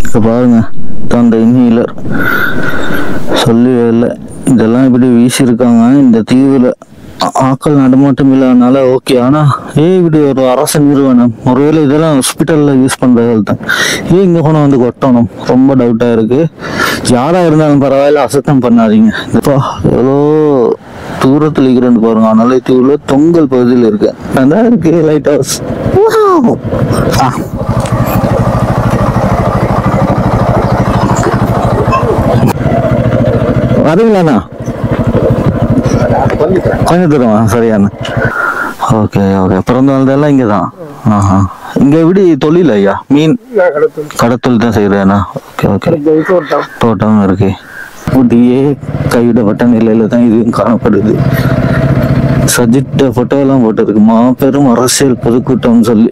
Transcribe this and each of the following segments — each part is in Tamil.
இப்போ பாருங்க அந்த இன்ஹீலர் சொல்லவே இல்லை இதெல்லாம் இப்படி வீசியிருக்காங்க இந்த தீவில் ஆக்கள் நடமாட்டம் இல்லாதனால ஓகே ஆனா ஏன் இப்படி ஒரு அரசு நிறுவனம் ஒருவேளை இதெல்லாம் ஹாஸ்பிட்டல்ல யூஸ் பண்றது தான் ஏன் இங்க கொண்டு வந்து கொட்டணும் ரொம்ப டவுட்டா இருக்கு யாரா இருந்தாலும் பரவாயில்ல அசத்தம் பண்ணாதீங்க இப்போ எவ்வளோ தூரத்தில் இருக்கிறேன்னு பாருங்க அதனால தீவுல தொங்கல் பகுதியில் இருக்கு அதான் இருக்கு லைட் ஹவுஸ் ஆ வரீங்களாண்ணா கொஞ்சம் தூரமா சரியாண்ணா ஓகே ஓகே பிறந்த வாழ்ந்தெல்லாம் இங்கே தான் ஆஹா இங்கே எப்படி தொழில் ஐயா மீன் கடத்தொழில் தான் செய்கிறேண்ணா ஓகே ஓகே தோட்டம் இருக்கு ஊட்டியே கைவிடப்பட்ட நிலையில தான் இதுவும் காணப்படுது சஜித் போட்டோ எல்லாம் போட்டிருக்கு மாபெரும் அரசியல் பொதுக்கூட்டம்னு சொல்லி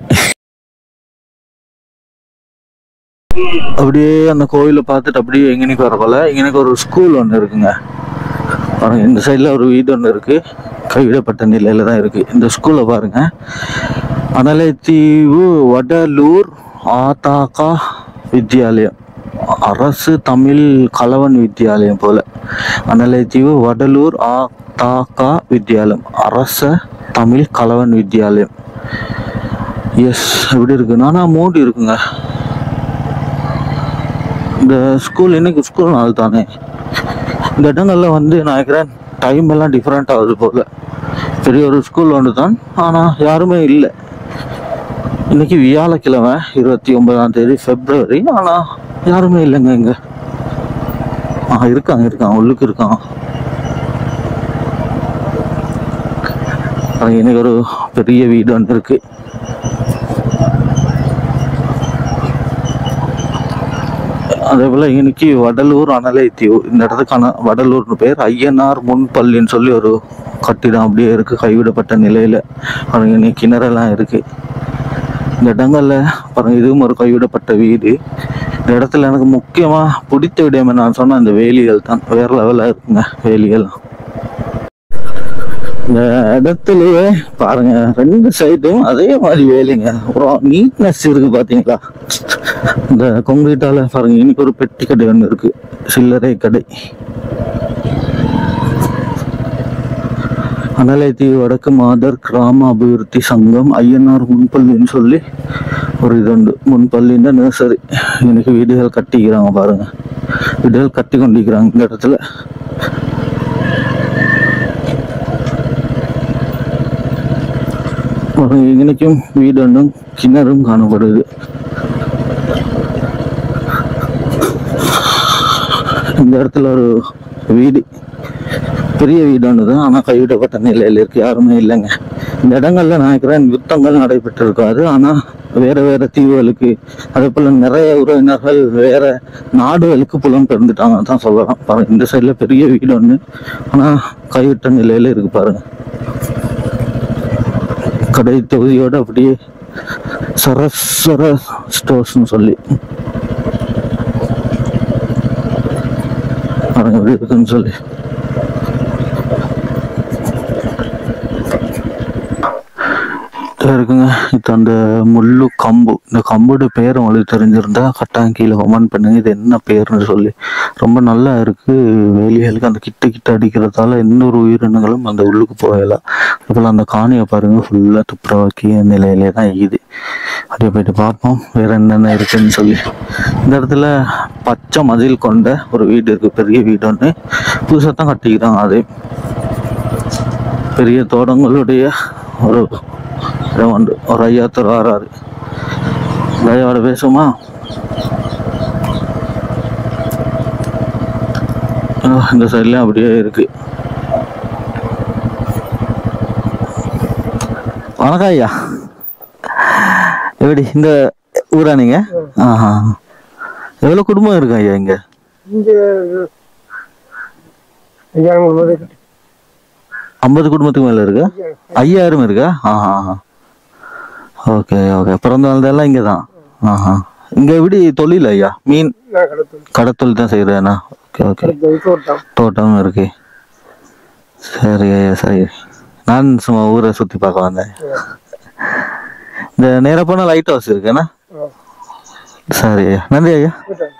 அப்படியே அந்த கோயிலை பார்த்துட்டு அப்படியே எங்கனைக்கு வரப்போல எங்கனைக்கு ஒரு ஸ்கூல் ஒன்று இருக்குங்க பாருங்க இந்த சைடில் ஒரு வீடு ஒன்று இருக்கு கைவிடப்பட்ட நிலையில தான் இருக்கு இந்த ஸ்கூலை பாருங்க அனலைத்தீவு வடலூர் ஆதாகா வித்யாலயம் அரசு தமிழ் கலவன் வித்யாலயம் போல அனலைத்தீவு வடலூர் ஆதாகா வித்யாலயம் அரச தமிழ் கலவன் வித்யாலயம் எஸ் எப்படி இருக்கு நானா மூடி இருக்குங்க இந்த ஸ்கூல் இன்னைக்கு ஸ்கூல் நாள் தானே இந்த இடங்கள்ல வந்து நான் நினைக்கிறேன் டைம் எல்லாம் டிஃப்ரெண்ட் ஆகுது போல பெரிய ஒரு ஸ்கூல் ஒன்று தான் ஆனால் யாருமே இல்லை இன்னைக்கு வியாழக்கிழமை இருபத்தி ஒன்பதாம் தேதி பிப்ரவரி ஆனால் யாருமே இல்லைங்க இங்க ஆ இருக்காங்க இருக்காங்க உள்ளுக்கு இருக்காங்க அது இன்னைக்கு ஒரு பெரிய வீடு ஒன்று இருக்கு அதே போல இன்னைக்கு வடலூர் அனலைத்தீவு இந்த இடத்துக்கான வடலூர்னு பேர் ஐயனார் முன்பள்ளின்னு சொல்லி ஒரு கட்டிடம் அப்படியே இருக்கு கைவிடப்பட்ட நிலையில பாருங்க இன்னைக்கு கிணறெல்லாம் இருக்கு இந்த இடங்கள்ல பாருங்க இதுவும் ஒரு கைவிடப்பட்ட வீடு இந்த இடத்துல எனக்கு முக்கியமா பிடித்த விடயம் நான் சொன்ன அந்த வேலிகள் தான் வேற லெவலா இருக்குங்க வேலிகள் இந்த இடத்துலயே பாருங்க ரெண்டு சைடும் அதே மாதிரி வேலைங்க ஒரு நீட்னஸ் இருக்கு பாத்தீங்களா இந்த கொங்கிரீட்டால பாருங்க இன்னைக்கு ஒரு பெட்டி கடை ஒன்று இருக்கு சில்லறை கடை அனலைத்தீவு வடக்கு மாதர் கிராம அபிவிருத்தி சங்கம் ஐயனார் முன்பள்ளின்னு சொல்லி ஒரு இது உண்டு முன்பள்ளின்ற நர்சரி இன்னைக்கு வீடுகள் கட்டிக்கிறாங்க பாருங்க வீடுகள் கட்டி கொண்டிருக்கிறாங்க இந்த இடத்துல ஒரு இன்னைக்கும் வீடு ஒன்றும் கிணறும் காணப்படுது இந்த இடத்துல ஒரு வீடு பெரிய வீடு ஒன்று தான் ஆனால் கைவிடப்பட்ட நிலையில் இருக்கு யாருமே இல்லைங்க இந்த இடங்கள்ல நான் நினைக்கிறேன் யுத்தங்கள் நடைபெற்றிருக்காது ஆனால் வேற வேற தீவுகளுக்கு அதே போல நிறைய உறவினர்கள் வேற நாடுகளுக்கு புலம் பெயர்ந்துட்டாங்க தான் சொல்லலாம் பாருங்க இந்த சைடுல பெரிய வீடு ஒன்று ஆனால் கைவிட்ட நிலையில இருக்கு பாருங்க கடை தொகுதியோட அப்படியே சரஸ்வர ஸ்டோர்ஸ்னு சொல்லி பாருங்க எப்படி இருக்குன்னு சொல்லி இதோ இருக்குங்க இது அந்த முள்ளு கம்பு இந்த கம்போட பேர் உங்களுக்கு தெரிஞ்சிருந்தா கட்டாயம் கீழே கமெண்ட் பண்ணுங்க இது என்ன பேர்னு சொல்லி ரொம்ப நல்லா இருக்கு வேலிகளுக்கு அந்த கிட்ட கிட்ட அடிக்கிறதால எந்த ஒரு உயிரினங்களும் அந்த உள்ளுக்கு போகலாம் அதுபோல் அந்த காணியை பாருங்க ஃபுல்லா துப்புரவாக்கிய நிலையிலே தான் இது அப்படியே போயிட்டு பார்ப்போம் வேற என்னென்ன இருக்குன்னு சொல்லி இந்த இடத்துல பச்சை மதில் கொண்ட ஒரு வீடு இருக்கு பெரிய வீடு ஒன்று புதுசாக தான் கட்டிக்கிறாங்க அது பெரிய தோட்டங்களுடைய ஒரு இடம் உண்டு ஒரு ஐயாத்தர் ஆறாறு ஐயாவோட பேசுமா ஆஹ் இந்த சைட்லயும் அப்படியே இருக்கு வணக்கம் ஐயா எப்படி இந்த ஊரா நீங்க ஆஹா எவ்வளவு குடும்பம் இருக்கு ஐயா இங்க இங்க ஐயாயிரம் ரூபாய் கட்டி ஐம்பது குடும்பத்துக்கு மேல இருக்கா ஐயாயிரம் இருக்கா ஆஹா ஓகே ஓகே பிறந்த வாழ்ந்தெல்லாம் இங்க தான் ஆஹா இங்க எப்படி தொழில் ஐயா மீன் நான் கடத்தல் கடத்தொழில் தான் செய்யறேண்ணா ஓகே ஓகே கடத்தல் தோட்டம் தோட்டம் இருக்கு சரி ஐயா சரி நான் சும்மா ஊரை சுத்தி பார்க்க வந்தேன் இந்த நேரா போனா லைட் ஹவுஸ் இருக்குண்ணா ஆ. சரி ஐயா நன்றி ஐயா போயிட்டேன்.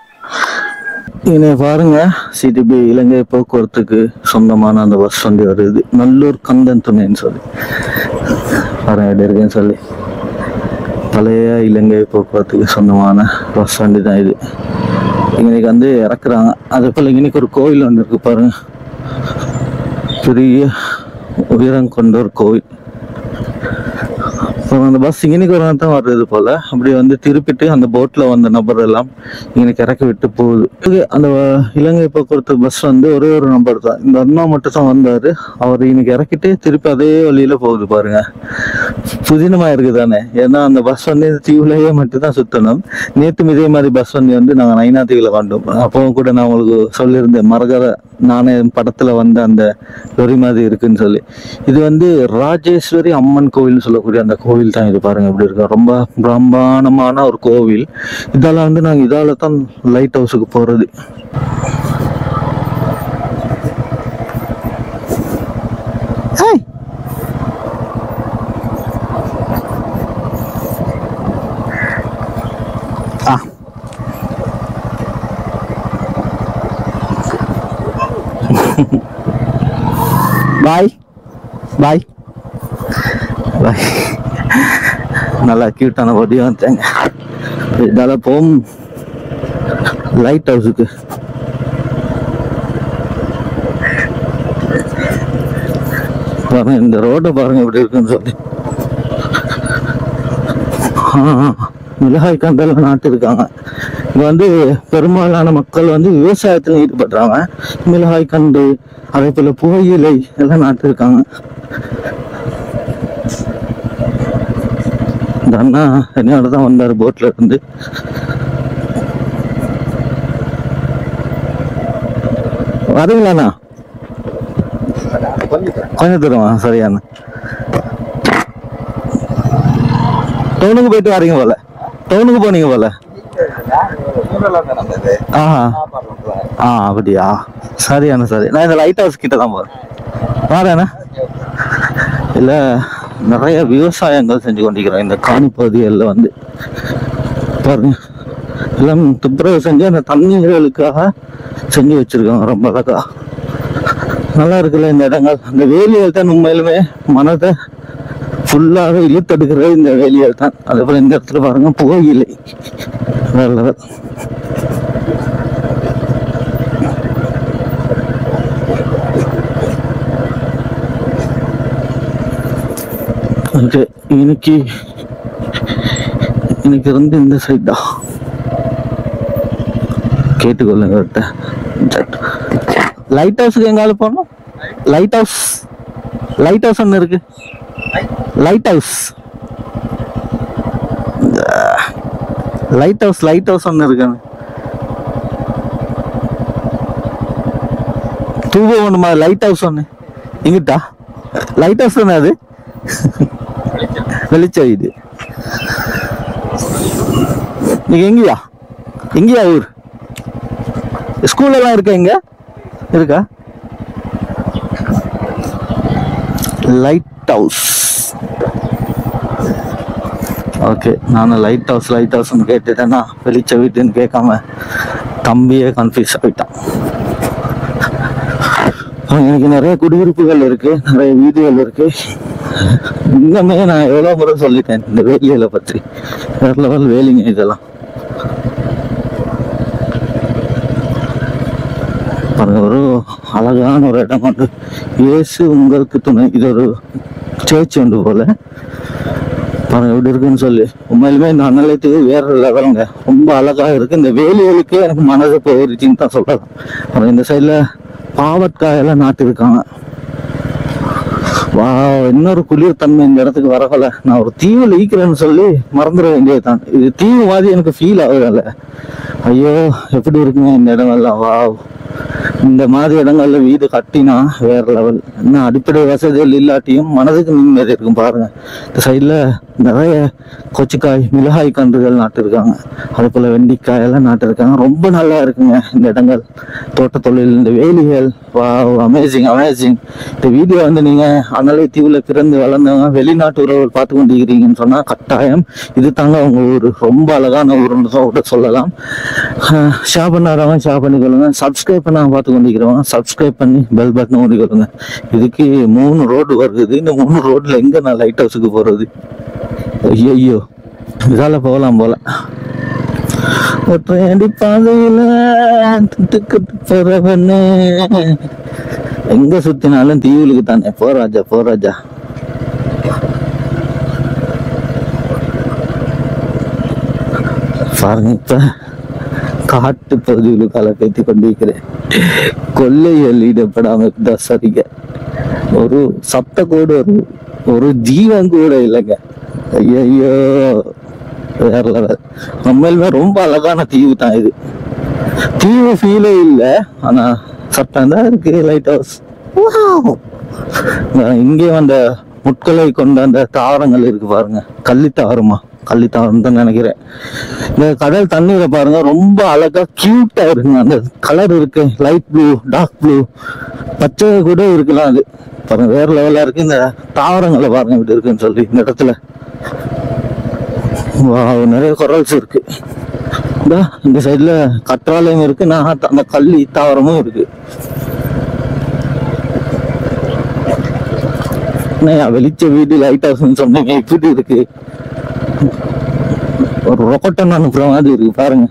இங்கே பாருங்க சிடிபி இலங்கை போக்குவரத்துக்கு சொந்தமான அந்த பஸ் வண்டி வருது நல்லூர் கந்தன் துணைன்னு சொல்லி பாருங்க எப்படி இருக்குன்னு சொல்லி பழைய இலங்கை போக்குவரத்துக்கு சொந்தமான பஸ் வண்டி தான் இது இன்னைக்கு வந்து இறக்குறாங்க அதே போல் இன்னைக்கு ஒரு கோவில் ஒன்று இருக்கு பாருங்க பெரிய உயரம் கொண்ட ஒரு கோவில் அப்புறம் அந்த பஸ் இன்னைக்கு ஒரு நாள் தான் வர்றது போல அப்படி வந்து திருப்பிட்டு அந்த போட்ல வந்த நபர் எல்லாம் இன்னைக்கு இறக்கி விட்டு போகுது இது அந்த இலங்கை போக்குவரத்து பஸ் வந்து ஒரே ஒரு நம்பர் தான் இந்த அண்ணா மட்டும் தான் வந்தாரு அவர் இன்னைக்கு இறக்கிட்டு திருப்பி அதே வழியில போகுது பாருங்க புதினமா இருக்குதானே ஏன்னா அந்த பஸ் வந்து இந்த தீவுலயே மட்டும் தான் சுத்தணும் நேற்று இதே மாதிரி பஸ் வண்டி வந்து நாங்கள் நைனா தீவுல கண்டோம் அப்பவும் கூட நான் உங்களுக்கு சொல்லியிருந்தேன் மரகத நானே படத்துல வந்த அந்த லொரி மாதிரி இருக்குன்னு சொல்லி இது வந்து ராஜேஸ்வரி அம்மன் கோவில்னு சொல்லக்கூடிய அந்த கோவில் தான் இது பாருங்க எப்படி இருக்கு ரொம்ப பிரம்மாண்டமான ஒரு கோவில் இதால வந்து நாங்க இதால தான் லைட் ஹவுஸுக்கு போறது ஹாய் ஆ பாய் பாய் பாய் நல்லா கியூட்டான வடிவம் வந்தாங்க இதால போம் லைட் ஹவுஸுக்கு பாருங்க இந்த ரோட்டை பாருங்க எப்படி இருக்குன்னு சொல்லி ஆ, மிளகாய் கண்டெல்லாம் நாட்டிருக்காங்க இங்க வந்து பெரும்பாலான மக்கள் வந்து விவசாயத்துல ஈடுபடுறாங்க மிளகாய் கண்டு அதே போல புகையிலை எல்லாம் நாட்டிருக்காங்க இந்த அண்ணா என்னோட தான் வந்தாரு போட்ல இருந்து வரீங்களாண்ணா கொஞ்சம் தூரமா சரியாண்ணா டவுனுக்கு போயிட்டு வரீங்க போல டவுனுக்கு போனீங்க போல ஆஹா ஆ அப்படியா சரியாண்ணா சரி நான் இந்த லைட் ஹவுஸ் கிட்ட தான் போறேன் வரேண்ணா இல்ல நிறைய விவசாயங்கள் செஞ்சு கொண்டிருக்கிறோம் இந்த காணி பகுதிகளில் வந்து பாருங்க எல்லாம் துப்புரவு செஞ்சு அந்த தண்ணீர்களுக்காக செஞ்சு வச்சிருக்காங்க ரொம்ப அழகா நல்லா இருக்குல்ல இந்த இடங்கள் அந்த வேலியல் தான் உண்மையிலுமே மனதை ஃபுல்லாக இழுத்தெடுக்கிறது இந்த வேலியல் தான் அதே போல இந்த இடத்துல பாருங்க புகையிலை வேற level. ஓகே இன்னைக்கு இன்னைக்கு இருந்து இந்த சைட் தான் கேட்டுக்கொள்ளுங்க அவர்கிட்ட லைட் ஹவுஸுக்கு எங்கால போகணும் லைட் ஹவுஸ் லைட் ஹவுஸ் ஒன்று இருக்கு lighthouse lighthouse lighthouse ஒன்று இருக்குன்னு தூவ ஒண்ணுமா லைட் ஹவுஸ் ஒன்று இங்கிட்டா லைட் ஹவுஸ் தானே அது வெளிச்சம் இது நீங்க எங்கயா எங்கயா ஊர் ஸ்கூல் எல்லாம் இருக்கா இங்க இருக்கா லைட் ஹவுஸ் ஓகே நானும் லைட் ஹவுஸ் லைட் ஹவுஸ்னு கேட்டுட்டேன்னா வெளிச்ச வீட்டுன்னு கேட்காம தம்பியே கன்ஃபியூஸ் ஆகிட்டான் எனக்கு நிறைய குடியிருப்புகள் இருக்கு நிறைய வீடுகள் இருக்கு இன்னுமே நான் எவ்வளவு முறை சொல்லிட்டேன் இந்த வேலிகளை பற்றி வேற லெவல் வேலிங்க இதெல்லாம் பாருங்க ஒரு அழகான ஒரு இடம் கொண்டு இயேசு உங்களுக்கு துணை இது ஒரு சேர்ச் உண்டு போல பாருங்க எப்படி இருக்குன்னு சொல்லி உண்மையிலுமே இந்த அன்னலயத்துக்கு வேற லெவலுங்க ரொம்ப அழகா இருக்கு இந்த வேலிகளுக்கு எனக்கு மனது போயிருச்சுன்னு தான் சொல்லலாம் பாருங்க இந்த சைடுல பாவற்காயெல்லாம் நாட்டிருக்காங்க வா இன்னொரு குளிர் தன்மை இந்த இடத்துக்கு வரல நான் ஒரு தீவுல ஈக்கிறேன்னு சொல்லி மறந்துட வேண்டியதுதான் இது தீவு மாதிரி எனக்கு ஃபீல் ஆகுதல்ல ஐயோ எப்படி இருக்குங்க இந்த இடம் எல்லாம் வா இந்த மாதிரி இடங்கள்ல வீடு கட்டினா வேற லெவல் இன்னும் அடிப்படை வசதிகள் இல்லாட்டியும் மனதுக்கு நிம்மதி இருக்கும் பாருங்க இந்த சைடுல நிறைய கொச்சிக்காய் மிளகாய் கன்றுகள் நாட்டிருக்காங்க அதே போல வெண்டிக்காய் எல்லாம் நாட்டிருக்காங்க ரொம்ப நல்லா இருக்குங்க இந்த இடங்கள் தோட்ட தொழில் இந்த வேலிகள் வா அமேசிங் அமேசிங் இந்த வீடியோ வந்து நீங்க அனலை தீவுல பிறந்து வளர்ந்தவங்க வெளிநாட்டு உறவுகள் பார்த்து கொண்டிருக்கிறீங்கன்னு சொன்னா கட்டாயம் இது தாங்க உங்க ஊர் ரொம்ப அழகான ஊர்னு தான் கூட சொல்லலாம் ஷேர் பண்ணாதவங்க ஷேர் பண்ணிக்கொள்ளுங்க சப்ஸ்கிரைப் பண்ண பார்த்து கொண்டிருக்கிறவங்க சப்ஸ்கிரைப் பண்ணி பெல் பட்டன் ஓடிக்கொள்ளுங்க இதுக்கு மூணு ரோடு வருது இந்த மூணு ரோட்ல எங்க நான் லைட் ஹவுஸுக்கு போறது ஐயோ இதால போகலாம் போல ஒற்றையடி பாதையில துட்டுக்கிட்டு போறவனே எங்க சுத்தினாலும் தீவுலுக்கு தானே போ ராஜா போ ராஜா பாருங்க இப்ப காட்டு பகுதியில் கால பேத்தி கொண்டிருக்கிறேன் கொள்ளை வெளியிடப்படாம இருந்தா சரிங்க ஒரு சத்த கூட ஒரு ஒரு ஜீவன் கூட இல்லைங்க ஐயோ வேற level. உண்மையிலுமே ரொம்ப அழகான தீவு தான் இது தீவு ஃபீலே இல்லை ஆனா சட்டம் தான் இருக்கு லைட் ஹவுஸ் இங்கே அந்த முட்களை கொண்ட அந்த தாவரங்கள் இருக்கு பாருங்க கள்ளி தாவரமா கள்ளி தாவரம் தான் நினைக்கிறேன் இந்த கடல் தண்ணீரை பாருங்க ரொம்ப அழகா கியூட்டா இருக்குங்க அந்த கலர் இருக்கு லைட் ப்ளூ டார்க் ப்ளூ பச்சை கூட இருக்கலாம் அது பாருங்க வேற லெவலா இருக்கு இந்த தாவரங்களை பாருங்க இப்படி இருக்குன்னு சொல்லி இந்த இடத்துல வாவ், நிறைய குரல்ஸ் இருக்கு இந்தா, இந்த சைடுல கற்றாழையும் இருக்கு நான் அந்த கள்ளி தாவரமும் இருக்கு என்னய்யா, வெளிச்ச வீடு லைட் ஹவுஸ் சொன்னீங்க இப்படி இருக்கு ஒரு ரொக்கட்டன் அனுப்புற மாதிரி இருக்கு பாருங்க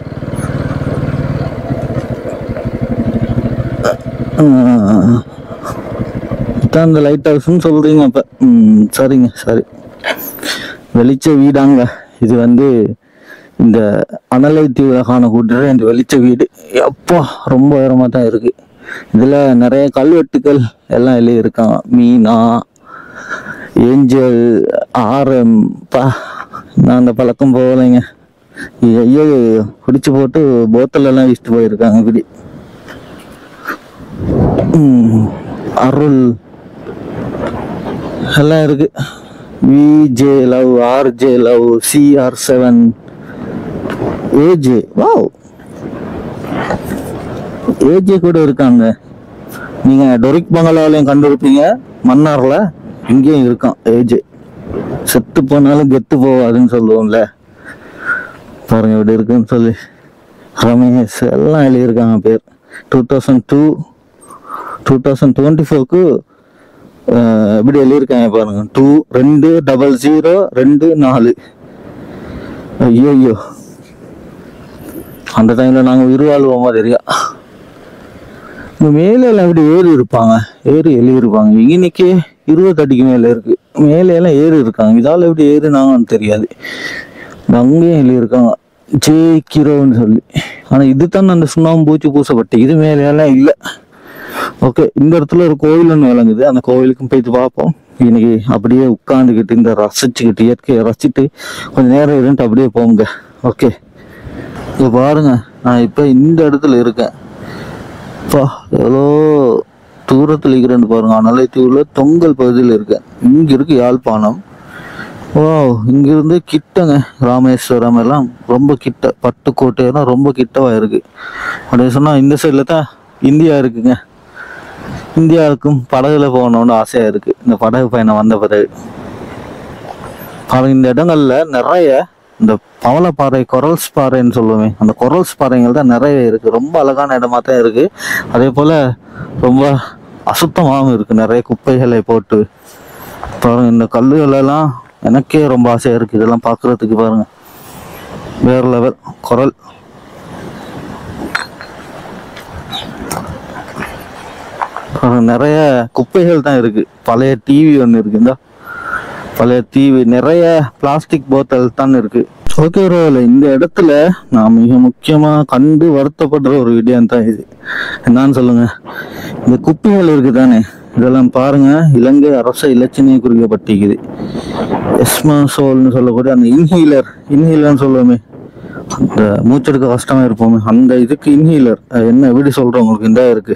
ஆஹ். இதான் இந்த லைட் ஹவுஸ்னு சொல்றீங்க அப்ப ம் சரிங்க சரி வெளிச்ச வீடாங்க இது வந்து இந்த அனலை தீவுல காணக்கூடிய இந்த வெளிச்ச வீடு எப்பா ரொம்ப உயரமா தான் இருக்கு இதுல நிறைய கல்வெட்டுக்கள் எல்லாம் எழுதி இருக்கான் மீனா ஏஞ்சல் ஆரம் பா நான் அந்த பழக்கம் போகலைங்க ஐயோ குடிச்சு போட்டு போத்தல் எல்லாம் வீசிட்டு போயிருக்காங்க இப்படி ம், அருள் எல்லாம் இருக்கு VJ love RJ love CR seven AJ wow AJ கூட இருக்காங்க நீங்க டொரிக் பங்களாலையும் கண்டிருப்பீங்க மன்னார்ல இங்கேயும் இருக்கான் ஏஜே செத்து போனாலும் கெத்து போவாதுன்னு சொல்லுவோம்ல பாருங்க இப்படி இருக்குன்னு சொல்லி ரமேஷ் எல்லாம் எழுதியிருக்காங்க பேர் two thousand two two thousand twenty ஃபோருக்கு எப்படி எழுதியிருக்காங்க பாருங்க டூ ரெண்டு டபுள் ஜீரோ ரெண்டு நாலு ஐயோ ஐயோ அந்த டைம்ல நாங்க உயிர் வாழ்வோமா தெரியா இந்த மேலே எல்லாம் எப்படி ஏறி இருப்பாங்க ஏறி எழுதியிருப்பாங்க இன்னைக்கு இருபது அடிக்கு மேல இருக்கு மேலே எல்லாம் ஏறி இருக்காங்க இதால எப்படி ஏறினாங்கன்னு தெரியாது இந்த அங்கேயும் எழுதியிருக்காங்க ஜே கிரோன்னு சொல்லி ஆனா இதுதான் அந்த சுண்ணாம்பு பூச்சி பூசப்பட்டு இது மேலே எல்லாம் இல்லை ஓகே இந்த இடத்துல ஒரு கோவில் ஒன்று விளங்குது அந்த கோவிலுக்கும் போயிட்டு பார்ப்போம் இன்னைக்கு அப்படியே உட்காந்துக்கிட்டு இந்த ரசிச்சுக்கிட்டு இயற்கையை ரசிச்சுட்டு கொஞ்சம் நேரம் இருந்துட்டு அப்படியே போங்க ஓகே இங்க பாருங்க நான் இப்போ இந்த இடத்துல இருக்கேன் பா எவ்வளோ தூரத்தில் இருக்கிறேன்னு பாருங்க அனலை தீவுல தொங்கல் பகுதியில் இருக்கேன் இங்க இருக்கு யாழ்ப்பாணம் ஓ இங்கிருந்து கிட்டங்க ராமேஸ்வரம் எல்லாம் ரொம்ப கிட்ட பட்டுக்கோட்டை எல்லாம் ரொம்ப கிட்டவா இருக்கு அப்படியே சொன்னா இந்த சைடுல தான் இந்தியா இருக்குங்க இந்தியாவுக்கும் படகுல போகணும்னு ஆசையா இருக்கு இந்த படகு பயணம் வந்த பிறகு பாருங்க இந்த இடங்கள்ல நிறைய இந்த பவளப்பாறை கொரல்ஸ் பாறைன்னு சொல்லுவேன் அந்த கொரல்ஸ் பாறைகள் தான் நிறைய இருக்கு ரொம்ப அழகான இடமா தான் இருக்கு அதே போல ரொம்ப அசுத்தமாகவும் இருக்கு நிறைய குப்பைகளை போட்டு பாருங்க இந்த கல்லுகள் எல்லாம் எனக்கே ரொம்ப ஆசையா இருக்கு இதெல்லாம் பார்க்கிறதுக்கு பாருங்க வேற லெவல் குரல் பாருங்க, நிறைய குப்பைகள் தான் இருக்கு பழைய டிவி ஒன்று இருக்கு இந்தா பழைய டிவி நிறைய பிளாஸ்டிக் போத்தல் தான் இருக்கு ஓகே ரோல இந்த இடத்துல நான் மிக முக்கியமா கண்டு வருத்தப்படுற ஒரு வீடியோ தான் இது என்னன்னு சொல்லுங்க இந்த குப்பைகள் இருக்கு தானே இதெல்லாம் பாருங்க இலங்கை அரச இலச்சினை குறிக்கப்பட்டிருக்குது எஸ்மா சோல்னு சொல்லக்கூடிய அந்த இன்ஹீலர் இன்ஹீலர்னு சொல்லுவோமே அந்த மூச்செடுக்க கஷ்டமா இருப்போமே அந்த இதுக்கு இன்ஹீலர் என்ன எப்படி சொல்றேன் உங்களுக்கு இந்த இருக்கு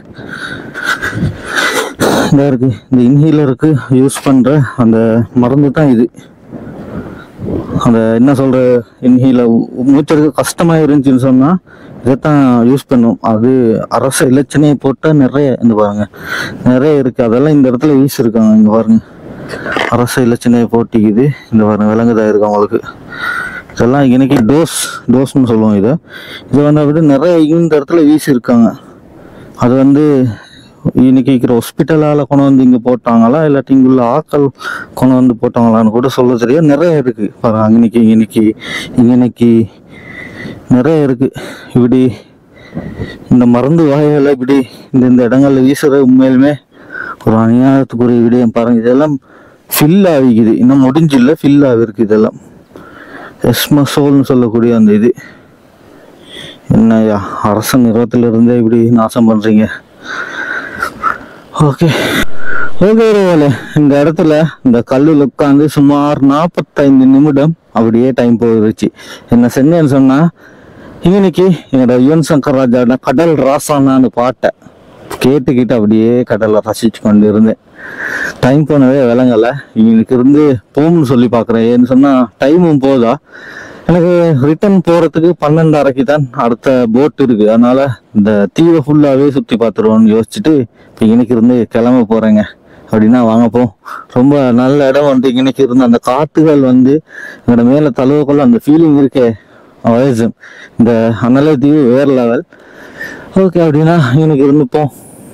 இந்த இருக்கு இந்த இன்ஹீலருக்கு யூஸ் பண்ற அந்த மருந்து தான் இது அந்த என்ன சொல்ற இன்ஹீலர் மூச்செடுக்க கஷ்டமா இருந்துச்சுன்னு சொன்னா இதைத்தான் யூஸ் பண்ணும் அது அரச இலச்சினையை போட்டா நிறைய இந்த பாருங்க நிறைய இருக்கு அதெல்லாம் இந்த இடத்துல வீசிருக்காங்க இங்க பாருங்க அரச இலச்சினையை போட்டிக்குது இந்த பாருங்க விலங்குதா இருக்கு அவங்களுக்கு இதெல்லாம் இன்னைக்கு டோஸ் டோஸ்னு சொல்லுவோம் இதை இது வந்து அப்படி நிறைய இந்த இடத்துல வீசியிருக்காங்க அது வந்து இன்னைக்கு இருக்கிற ஹாஸ்பிட்டலால் கொண்டு வந்து இங்கே போட்டாங்களா இல்லாட்டி இங்கே உள்ள ஆட்கள் கொண்டு வந்து போட்டாங்களான்னு கூட சொல்ல தெரியாது நிறைய இருக்கு பாருங்க இன்னைக்கு இன்னைக்கு இன்னைக்கு நிறைய இருக்கு இப்படி இந்த மருந்து வகைகளை இப்படி இந்த இந்த இடங்கள்ல வீசுறது உண்மையிலுமே ஒரு அநியாயத்துக்குரிய விடயம் பாருங்க இதெல்லாம் ஃபில் ஆகிக்குது இன்னும் முடிஞ்சில்ல ஃபில் ஆகிருக்கு இதெல்லாம் எஸ்மசோல்னு சொல்லக்கூடிய அந்த இது என்னய்யா அரச நிறுவனத்துல இருந்தே இப்படி நாசம் பண்றீங்க ஓகே ஓகே வேலை இந்த இடத்துல இந்த கல்லில் உட்காந்து சுமார் நாற்பத்தைந்து நிமிடம் அப்படியே டைம் போயிடுச்சு என்ன செஞ்சேன்னு சொன்னா இன்னைக்கு என்னோட யுவன் சங்கர் ராஜாவோட கடல் ராசானான்னு பாட்டை கேட்டுக்கிட்டு அப்படியே கடலை ரசிச்சு கொண்டு இருந்தேன் டைம் போனதே விளங்கல இன்னைக்கு இருந்து போகும்னு சொல்லி பார்க்குறேன் ஏன்னு சொன்னா டைமும் போதா எனக்கு ரிட்டர்ன் போறதுக்கு பன்னெண்டரைக்கு தான் அடுத்த போட் இருக்கு அதனால இந்த தீவை ஃபுல்லாவே சுத்தி பார்த்துருவோம்னு யோசிச்சுட்டு இப்போ இன்னைக்கு இருந்து கிளம்ப போறேங்க அப்படின்னா வாங்க போ ரொம்ப நல்ல இடம் வந்து இன்னைக்கு இருந்த அந்த காத்துகள் வந்து என்னோட மேல தழுவக்குள்ள அந்த ஃபீலிங் இருக்கே வயசு இந்த அனலை தீவு வேற லெவல் ஓகே அப்படின்னா இன்னைக்கு இருந்துப்போம்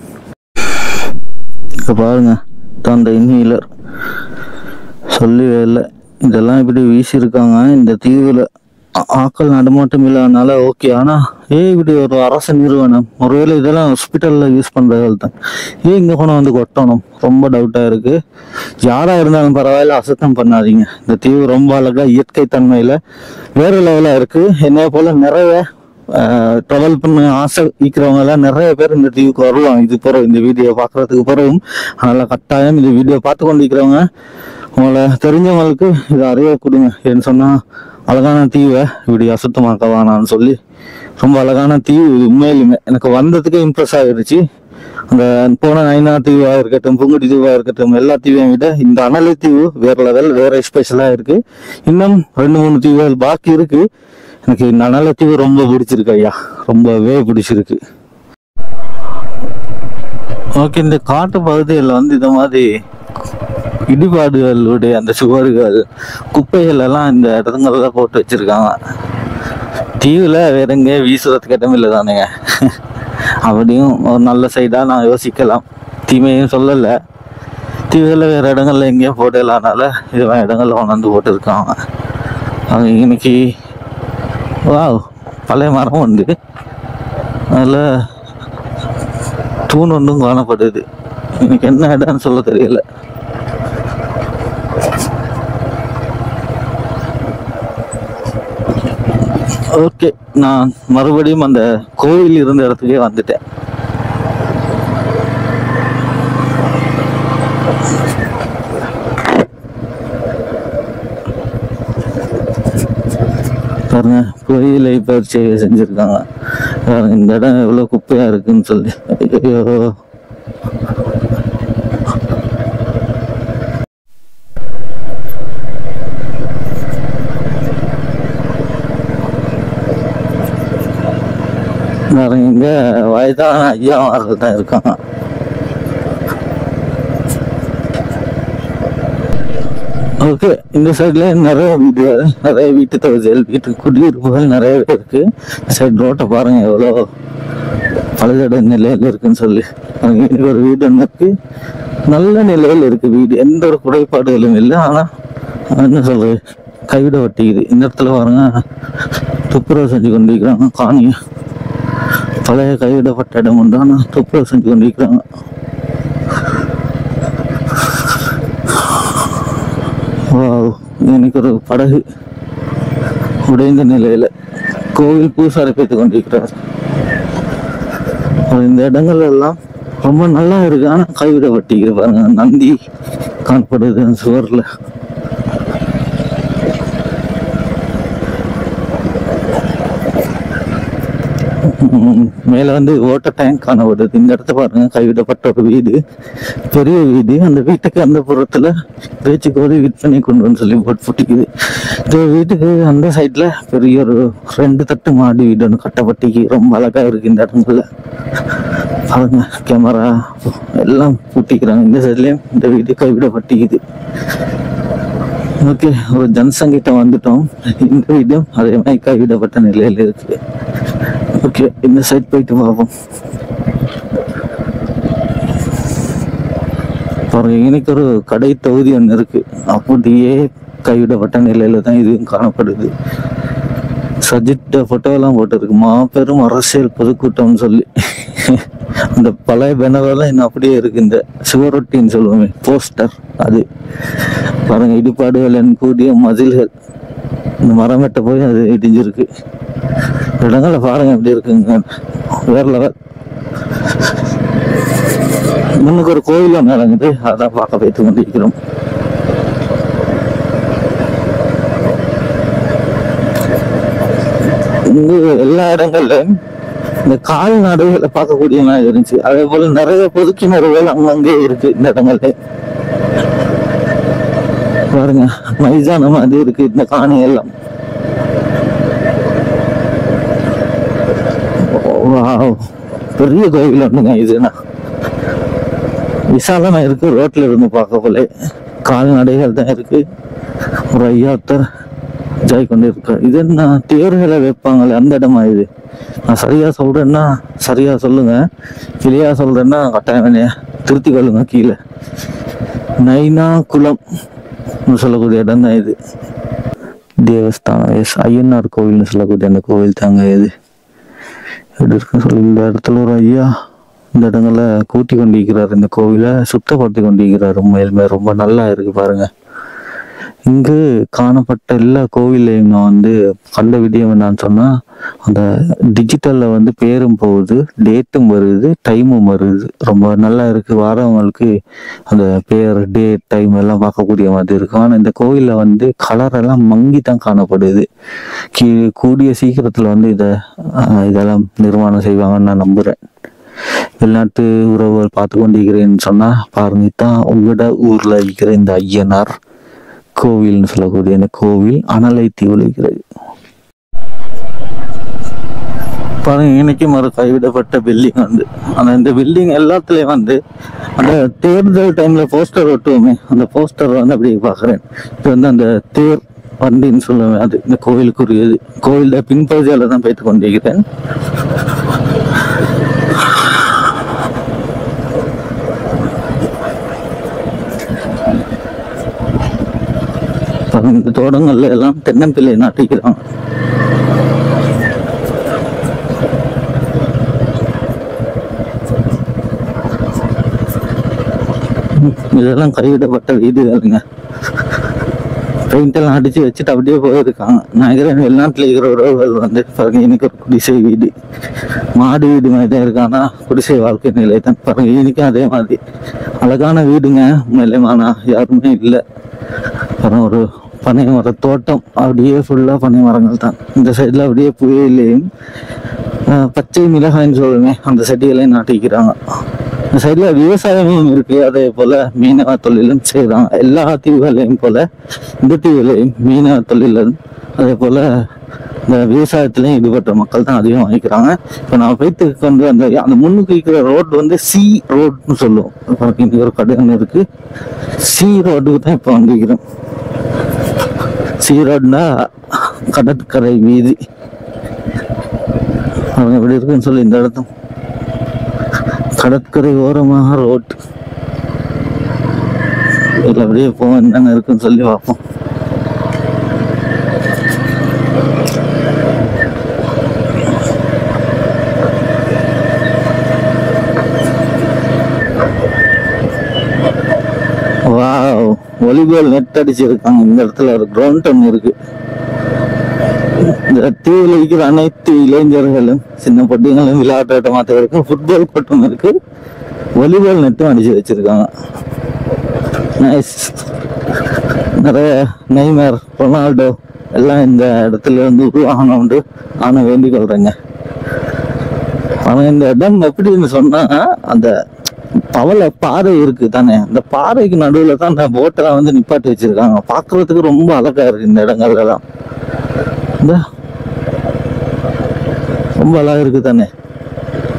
இப்போ பாருங்க தான் அந்த இன்ஹீலர் சொல்லவே இல்லை இதெல்லாம் இப்படி வீசியிருக்காங்க இந்த தீவுல ஆ- ஆட்கள் நடமாட்டம் இல்லாதனால ஓகே ஆனா ஏன் இப்படி ஒரு அரசு நிறுவனம் ஒருவேளை இதெல்லாம் ஹாஸ்பிட்டல்ல யூஸ் பண்றதால் தான் ஏன் இங்க கொண்டு வந்து கொட்டணும் ரொம்ப டவுட்டா இருக்கு யாரா இருந்தாலும் பரவாயில்ல அசுத்தம் பண்ணாதீங்க இந்த தீவு ரொம்ப அழகா இயற்கை தன்மையில வேற லெவலா இருக்கு என்னைய போல நிறைய ட்ராவல் பண்ண ஆசை இருக்கிறவங்க எல்லாம் நிறைய பேர் இந்த தீவுக்கு வருவாங்க இது பிறகு இந்த வீடியோ பார்க்கறதுக்கு பிறகும் அதனால கட்டாயம் இந்த வீடியோ பார்த்து கொண்டு இருக்கிறவங்க உங்களை தெரிஞ்சவங்களுக்கு இதை அறிய கொடுங்க ஏன்னு சொன்னா அழகான தீவை இப்படி அசுத்தமாக்க வேணாம்னு சொல்லி ரொம்ப அழகான தீவு இது உண்மையிலுமே எனக்கு வந்ததுக்கே இம்ப்ரெஸ் ஆகிடுச்சு அந்த போன நைனா தீவா இருக்கட்டும் புங்குடி தீவா இருக்கட்டும் எல்லா தீவையும் விட இந்த அனலை தீவு வேற லெவல் வேற ஸ்பெஷலா இருக்கு இன்னும் ரெண்டு மூணு தீவுகள் பாக்கி இருக்கு எனக்கு இந்த அனலை தீவு ரொம்ப பிடிச்சிருக்கு ஐயா ரொம்பவே பிடிச்சிருக்கு ஓகே இந்த காட்டு பகுதியில் வந்து இந்த மாதிரி இடிபாடுகளுடைய அந்த சுவர்கள் குப்பைகள் எல்லாம் இந்த இடத்துங்கள்ல போட்டு வச்சிருக்காங்க தீவுல வேற எங்கேயும் வீசுறதுக்கு இடம் இல்லை தானேங்க அப்படியும் ஒரு நல்ல சைடா நான் யோசிக்கலாம் தீமையும் சொல்லலை தீவுகளில் வேற இடங்கள்ல எங்கேயும் போடலானால இது வேற இடங்கள்ல கொண்டாந்து போட்டுருக்காங்க அவங்க இன்னைக்கு வாவ் பழைய மரம் உண்டு அதில் தூண் ஒன்றும் காணப்படுது எனக்கு என்ன இடம்னு சொல்ல தெரியல ஓகே நான் மறுபடியும் அந்த கோவில் இருந்த இடத்துக்கே வந்துட்டேன் பாருங்க கோயிலை பயிற்சி செஞ்சிருக்காங்க பாருங்க, இந்த இடம் எவ்வளவு குப்பையா இருக்குன்னு சொல்லி ஐயோ பாருங்க இங்க வயதான ஐயாமார்கள் தான் இருக்காங்க ஓகே இந்த சைட்ல நிறைய வீடு நிறைய வீட்டு தொகுதிகள் வீட்டு குடியிருப்புகள் நிறையவே இருக்கு சைடு ரோட்டை பாருங்க எவ்வளோ பழுதட நிலையில இருக்குன்னு சொல்லி அங்க எனக்கு ஒரு வீடு ஒன்று இருக்கு நல்ல நிலையில் இருக்கு வீடு எந்த ஒரு குறைபாடுகளும் இல்லை ஆனா என்ன சொல்றது கைவிட வட்டிக்குது இந்த இடத்துல பாருங்க துப்புரவு செஞ்சு கொண்டிருக்கிறாங்க காணிய பழைய கைவிடப்பட்ட இடம் உண்டு ஆனா துப்புரவு செஞ்சு கொண்டிருக்கிறாங்க வாவ் எனக்கு ஒரு படகு உடைந்த நிலையில கோவில் பூசாரி பேத்து கொண்டிருக்கிறார் அப்புறம் இந்த இடங்கள் எல்லாம் ரொம்ப நல்லா இருக்கு ஆனா கைவிட வட்டிக்கு பாருங்க நந்தி காணப்படுது அந்த சுவர்ல உம், மேல வந்து ஓட்ட டேங்க் காணப்படுது இந்த இடத்த பாருங்க கைவிடப்பட்ட ஒரு வீடு பெரிய வீடு அந்த வீட்டுக்கு அந்த புறத்துல பேச்சுக்கு ஒரு விற்பனை கொண்டு வந்து சொல்லி போட்டு புட்டிக்குது இந்த வீட்டுக்கு அந்த சைட்ல பெரிய ஒரு ரெண்டு தட்டு மாடி வீடு ஒன்று கட்டப்பட்டிக்கு ரொம்ப அழகா இருக்கு இந்த இடங்கள்ல பாருங்க கேமரா எல்லாம் பூட்டிக்கிறாங்க இந்த சைட்லயும் இந்த வீடு கைவிடப்பட்டிக்குது ஓகே ஒரு ஜங்ஷன் கிட்ட வந்துட்டோம் இந்த வீடும் அதே மாதிரி கைவிடப்பட்ட நிலையில இருக்கு ஓகே இந்த சைட் போயிட்டு பார்ப்போம் பாருங்க எனக்கு ஒரு கடை தொகுதி ஒன்று இருக்கு அப்படியே கைவிடப்பட்ட நிலையில தான் இதுவும் காணப்படுது சஜித் போட்டோ எல்லாம் போட்டிருக்கு மாபெரும் அரசியல் பொதுக்கூட்டம்னு சொல்லி அந்த பழைய பேனரெல்லாம் இன்னும் அப்படியே இருக்கு இந்த சுவரொட்டின்னு சொல்லுவோமே போஸ்டர் அது பாருங்க இடிபாடுகள் கூடிய மதில்கள் இந்த மரம் வெட்ட போய் அது இடிஞ்சிருக்கு இடங்களை பாருங்க எப்படி இருக்குங்க வேற லெவல் முன்னுக்கு ஒரு கோயில் ஒன்று நடங்குது அதான் பார்க்க வைத்து கொண்டிருக்கிறோம் இங்க எல்லா இடங்கள்லயும் இந்த கால்நடைகளை பார்க்கக்கூடிய மாதிரி இருந்துச்சு அதே போல நிறைய பொது கிணறுகள் அங்கங்கே இருக்கு இந்த இடங்கள்ல பாருங்க மைதானம் அது இருக்கு இந்த காணி எல்லாம் வாவ். பெரிய கோவில் ஒண்ணுங்க இதுனா விசாலமா இருக்கு ரோட்ல இருந்து பார்க்க போல கால்நடைகள் தான் இருக்கு ஒரு ஐயாத்தர் ஜாய் கொண்டு இருக்கார் இது என்ன தேர்களை வைப்பாங்களே அந்த இடமா இது நான் சரியா சொல்றேன்னா சரியா சொல்லுங்க கிளியா சொல்றேன்னா கட்டாயம் என்னைய திருத்தி கொள்ளுங்க கீழே நைனா குளம் சொல்லக்கூடிய இடம் தான் இது தேவஸ்தானம் எஸ் ஐயனார் கோவில்னு சொல்லக்கூடிய அந்த கோவில் தாங்க இது எப்படி இருக்குன்னு சொல்லி இந்த இடத்துல ஒரு ஐயா இந்த இடங்களை கூட்டி கொண்டிருக்கிறார் இந்த கோவிலை சுத்தப்படுத்தி கொண்டிருக்கிறார் உண்மையிலுமே ரொம்ப நல்லா இருக்கு பாருங்க இங்கு காணப்பட்ட எல்லா கோவிலையும் நான் வந்து கண்ட விடியம் என்னன்னு சொன்னா அந்த டிஜிட்டல்ல வந்து பேரும் போகுது டேட்டும் வருது டைமும் வருது ரொம்ப நல்லா இருக்கு வரவங்களுக்கு அந்த பேர் டேட் டைம் எல்லாம் பார்க்கக்கூடிய மாதிரி இருக்கும் ஆனா இந்த கோவில்ல வந்து கலர் எல்லாம் மங்கி தான் காணப்படுது கீ கூடிய சீக்கிரத்துல வந்து இதை இதெல்லாம் நிர்மாணம் செய்வாங்கன்னு நான் நம்புறேன் வெளிநாட்டு உறவுகள் பார்த்து கொண்டிருக்கிறேன்னு சொன்னா பாருங்க தான் உங்களோட ஊர்ல இருக்கிற இந்த ஐயனார் கோவில்னு சொல்லக்கூடிய இந்த கோவில் அனலை தீவில் இருக்கிறது பாருங்க இன்னைக்கும் ஒரு கைவிடப்பட்ட பில்டிங் வந்து அந்த இந்த பில்டிங் எல்லாத்துலயும் வந்து அந்த தேர்தல் டைம்ல போஸ்டர் ஒட்டுவோமே அந்த போஸ்டர் வந்து அப்படியே பாக்குறேன் இது வந்து அந்த தேர் வண்டின்னு சொல்லுவேன் அது இந்த கோவிலுக்குரியது கோவில பின்பகுதியால தான் போய்த்து கொண்டிருக்கிறேன் பாருங்க, இந்த தோட்டங்கள்ல எல்லாம் தென்னம்பிள்ளை நாட்டிக்கிறாங்க இதெல்லாம் கைவிடப்பட்ட வீடுகளுங்க பெயிண்ட் எல்லாம் அடிச்சு வச்சுட்டு அப்படியே போயிருக்காங்க நான் இருக்கிற வெளிநாட்டுல இருக்கிற உறவுகள் வந்து பாருங்க எனக்கு ஒரு குடிசை வீடு மாடு வீடு மாதிரி தான் இருக்கானா குடிசை வாழ்க்கை நிலை தான் பாருங்க எனக்கும் அதே மாதிரி அழகான வீடுங்க நிலைமானா யாருமே இல்லை அப்புறம் ஒரு பனை மர தோட்டம் அப்படியே ஃபுல்லா பனை மரங்கள் தான் இந்த சைடுல அப்படியே புயலையும் ஆஹ், பச்சை மிளகாய்ன்னு சொல்லுமே அந்த செடிகளையும் நாட்டிக்கிறாங்க இந்த சைடுல விவசாயமும் இருக்கு அதே போல மீனவ தொழிலும் செய்றாங்க எல்லா தீவுகளையும் போல இந்த தீவுகளையும் மீனவ தொழிலும் அதே போல இந்த விவசாயத்திலையும் ஈடுபட்ட மக்கள் தான் அதிகம் வாங்கிக்கிறாங்க இப்போ நான் போயிட்டு கொண்டு அந்த அந்த முன்னுக்கு இருக்கிற ரோடு வந்து சி ரோடுன்னு சொல்லுவோம் இப்போ இங்க ஒரு கடை ஒன்று இருக்கு சி ரோடுக்கு தான் இப்போ வந்திருக்கிறோம் சி ரோடுனா கடற்கரை வீதி அவங்க எப்படி இருக்குன்னு சொல்லி இந்த இடத்தும் கடற்கரை ஓரமாக ரோட் இதில் அப்படியே போவோம் என்னென்ன இருக்குன்னு சொல்லி பார்ப்போம் வாவ் வாலிபால் நெட் அடிச்சிருக்காங்க இந்த இடத்துல ஒரு கிரவுண்ட் ஒன்று இருக்கு இந்த தீவில் இருக்கிற அனைத்து இளைஞர்களும் சின்ன பட்டியங்களும் விளையாட்டு மாற்றவருக்கும் ஃபுட்பால் கோட்டும் இருக்கு வாலிபால் நெட்டும் அடிச்சு வச்சிருக்காங்க நைஸ் நிறைய நெய்மர் ரொனால்டோ எல்லாம் இந்த இடத்துல இருந்து உருவாகணும்னு நானும் வேண்டிக் கொள்றேங்க ஆனா இந்த இடம் எப்படின்னு சொன்னா அந்த பவள பாறை இருக்கு தானே அந்த பாறைக்கு நடுவுல தான் அந்த போட்டெல்லாம் வந்து நிப்பாட்டி வச்சிருக்காங்க பார்க்கிறதுக்கு ரொம்ப அழகா இருக்கு இந்த இடங்கள்ல எல்லாம் இந்த ரொம்ப அழகா இருக்கு தானே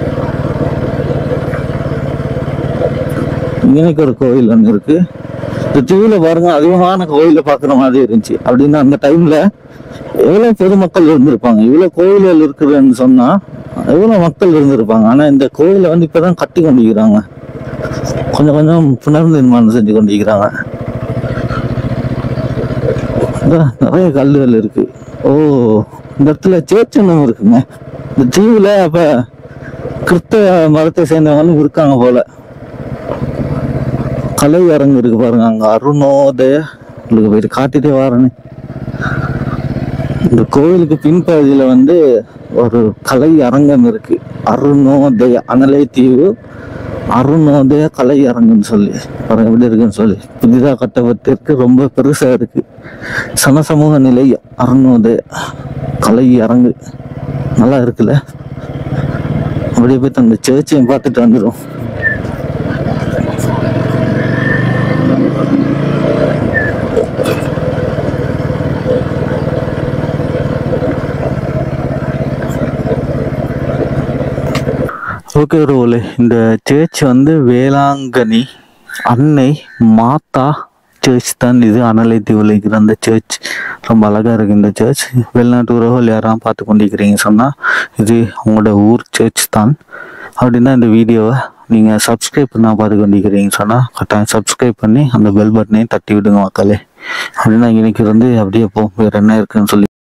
இன்னைக்கு ஒரு கோவில் ஒன்று இருக்கு இந்த தீவுல பாருங்க அதிகமான கோயில பாக்குற மாதிரி இருந்துச்சு அப்படின்னு அந்த டைம்ல எவ்வளவு பொதுமக்கள் இருந்திருப்பாங்க இவ்வளவு கோயில்கள் இருக்குதுன்னு சொன்னா எவ்வளவு மக்கள் இருந்திருப்பாங்க ஆனா இந்த கோயிலை வந்து இப்பதான் கட்டி கொண்டிருக்கிறாங்க கொஞ்சம் கொஞ்சம் புனர் நிர்மாணம் செஞ்சு கொண்டிருக்கிறாங்க இதோ நிறைய கல்லுகள் இருக்கு ஓ இந்த இடத்துல சேர்ச் ஒன்றும் இருக்குங்க இந்த தீவுல அப்ப கிறிஸ்தவ மதத்தை சேர்ந்தவங்களும் இருக்காங்க போல கலை அரங்கு இருக்கு பாருங்க அங்க அருணோதய உங்களுக்கு போயிட்டு காட்டிட்டே வரேனே இந்த கோவிலுக்கு பின்பகுதியில வந்து ஒரு கலை அரங்கம் இருக்கு அருணோதய அனலை தீவு அருணோதய கலை அரங்குன்னு சொல்லி பாருங்க எப்படி இருக்குன்னு சொல்லி புதிதாக கட்டப்பட்டிருக்கு ரொம்ப பெருசா இருக்கு சனசமூக நிலை அருணோதய கலை அரங்கு நல்லா இருக்குல்ல அப்படியே போய் அந்த சேர்ச்சையும் பார்த்துட்டு வந்துடும் ஓகே ரோலே இந்த சர்ச் வந்து வேளாங்கண்ணி அன்னை மாதா சர்ச் தான் இது அனலை தீவில் இருக்கிற அந்த சர்ச் ரொம்ப அழகாக இருக்கு இந்த சர்ச் வெளிநாட்டு உறவுகள் யாராவது பார்த்து கொண்டிருக்கிறீங்க சொன்னால் இது உங்களோட ஊர் சர்ச் தான் அப்படின்னா இந்த வீடியோவை நீங்கள் சப்ஸ்கிரைப் பண்ணா பார்த்து கொண்டிருக்கிறீங்க சொன்னால் கட்டாயம் சப்ஸ்கிரைப் பண்ணி அந்த பெல் பட்டனையும் தட்டி விடுங்க மக்களே அப்படின்னா இன்னைக்கு வந்து அப்படியே போ வேறு என்ன இருக்குன்னு சொல்லி